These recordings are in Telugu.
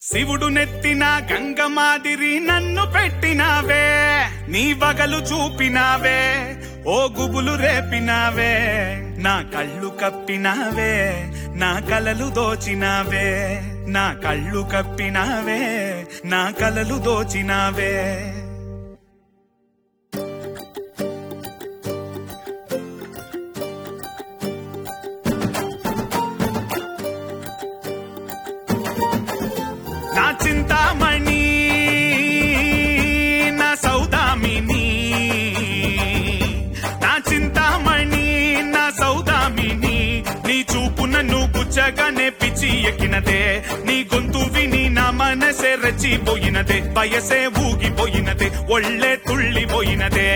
శివుడు నెత్తిన గంగ మాదిరి నన్ను పెట్టినావే నీ వగలు చూపినావే ఓ గుబులు రేపినావే నా కళ్ళు కప్పినావే నా కలలు దోచినావే నా కళ్ళు కప్పినావే నా కలలు దోచినావే నా చింతామణి నా సౌదామిని నా చింతామణి నా సౌదామిని నీ చూపు నన్ను గుచ్చగానే పిచ్చి ఎక్కినదే నీ గొంతు విని నా మనసే రచ్చిపోయినదే వయసే ఊగిపోయినదే ఒళ్ళే తుళ్ళిపోయినదే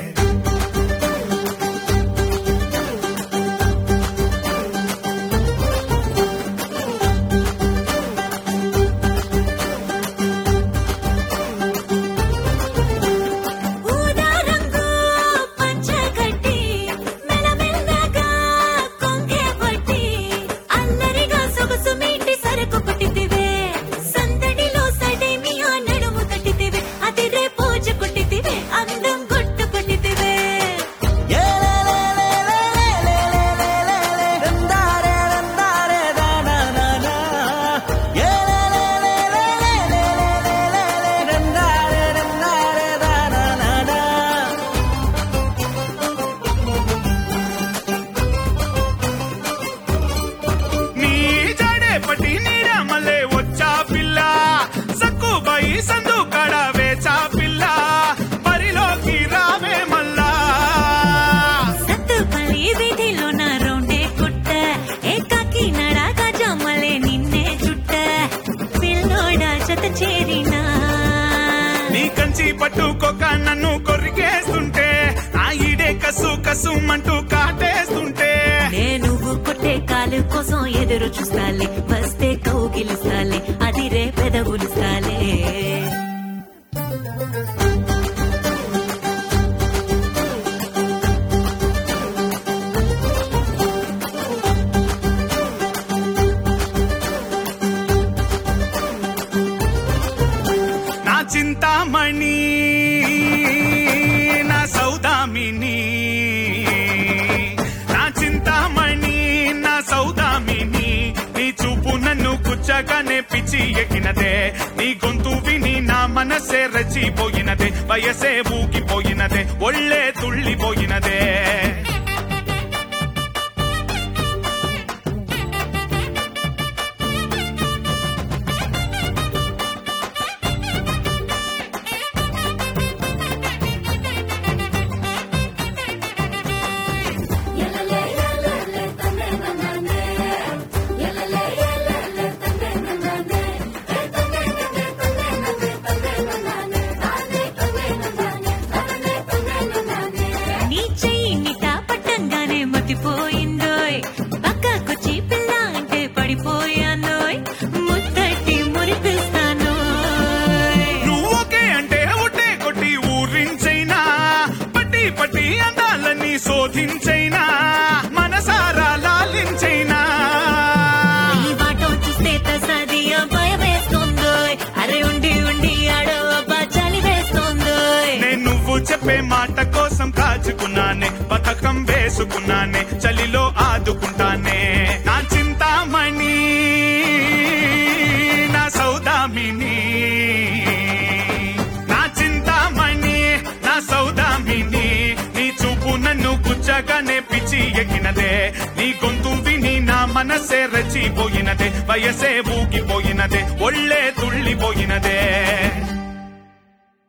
ఊదా రంగు పంచగట్టి మెలమెల్లగా కొంగే పట్టి అల్లరిగా సొగసు మీటి సరకు పుట్టితివే సందడిలో సడేమియా నడుము కట్టితివే అదిరే పూజ కొట్టితివే అందం కొట్టు కొట్టితివే నీ జడే పట్టి నీడమలే వచ్చా పిల్ల సక్కుబై సందు కడ వేచా పిల్ల బరిలోకి రావే మల్లా సత్తుపల్లి వీధిలో నా రౌండే కుట్ట ఏకాకి నడాక జమ్మలే నిన్నే చుట్ట పిల్లోడా జత చేరినా నీ కంచి పట్టుకోక నన్ను కొరికేస్తుంటే నా ఈడే కసు కసుమంటూ కాటేస్తుంటే నేను కొట్టే కాలు కోసం ఎదురు చూస్తాలే వస్తే కౌగిలిస్తాలే అది రే పెదవులిస్తాలే నా చింతామణి నా సౌదామిని నా చింతామణి నా సౌదామిని నీ చూపు నన్ను గుచ్చగానే పిచ్చి ఎక్కినదే నీ గొంతు విని నా మనసే రచిపోయినదే వయసే ఊగిపోయినదే ఒళ్ళే తుళ్ళిపోయినదే నీ చెయ్యి నిట పట్టంగానే మతిపోయిందోయ్ పక్కకొచ్చి పిల్ల అంటే పడిపోయానోయ్ ముద్దటి మురిపిస్తానోయ్ నువ్వొకే అంటే ఉట్టే కొట్టి ఊరించైనా పట్టి పట్టి అందాలని శోధించైనా మనసారా లాలించైనా ఈ వాటం చూస్తే తసదియా భయం వేస్తోందోయ్ అరే ఉండి ఉండి ఆడో అబ్బా చలి వేస్తోందోయ్ నేను నువ్వు చెప్పే మాట కోసం కాచుకున్నానే పథకం వేసుకున్నానే చలిలో ఆదుకుంటానే నా చింతామణి నా సౌదామిని నా చింతామణి నా సౌదామిని నీ చూపు నన్ను గుచ్చగానే పిచ్చి ఎక్కినదే నీ గొంతు విని నా మనసే రచిపోయినదే వయసే ఊగిపోయినదే